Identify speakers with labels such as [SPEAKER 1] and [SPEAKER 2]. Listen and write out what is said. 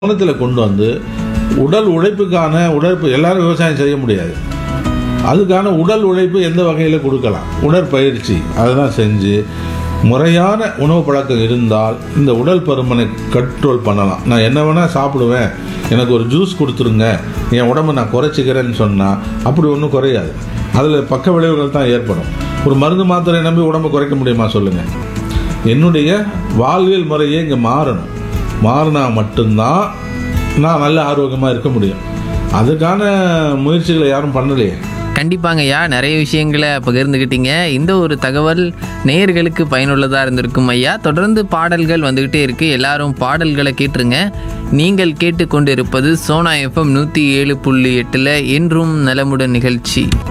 [SPEAKER 1] கவனத்தில் கொண்டு வந்து உடல் உழைப்புக்கான உழைப்பு எல்லாரும் விவசாயம் செய்ய முடியாது அதுக்கான உடல் உழைப்பு எந்த வகையில் கொடுக்கலாம் உடற்பயிற்சி அதெல்லாம் செஞ்சு முறையான உணவு பழக்கம் இருந்தால் இந்த உடல் பருமனை கண்ட்ரோல் பண்ணலாம் நான் என்ன வேணால் சாப்பிடுவேன் எனக்கு ஒரு ஜூஸ் கொடுத்துருங்க என் உடம்பை நான் குறைச்சிக்கிறேன்னு சொன்னால் அப்படி ஒன்றும் குறையாது அதில் பக்க விளைவுகள் தான் ஏற்படும் ஒரு மருந்து மாத்திரை நம்பி உடம்பை குறைக்க முடியுமா சொல்லுங்கள் என்னுடைய வாழ்வியல் முறையே இங்கே மாறணும் மாறினா மட்டும்தான் நான் நல்ல ஆரோக்கியமாக இருக்க முடியும் அதுக்கான முயற்சிகளை யாரும் பண்ணலையே
[SPEAKER 2] கண்டிப்பாங்கய்யா நிறைய விஷயங்களை பகிர்ந்துக்கிட்டீங்க இந்த ஒரு தகவல் நேயர்களுக்கு பயனுள்ளதாக இருந்திருக்கும் ஐயா தொடர்ந்து பாடல்கள் வந்துக்கிட்டே இருக்கு எல்லாரும் பாடல்களை கேட்டுருங்க நீங்கள் கேட்டுக்கொண்டிருப்பது சோனா எஃப்எம் நூற்றி ஏழு புள்ளி எட்டில் என்றும் நலமுடன் நிகழ்ச்சி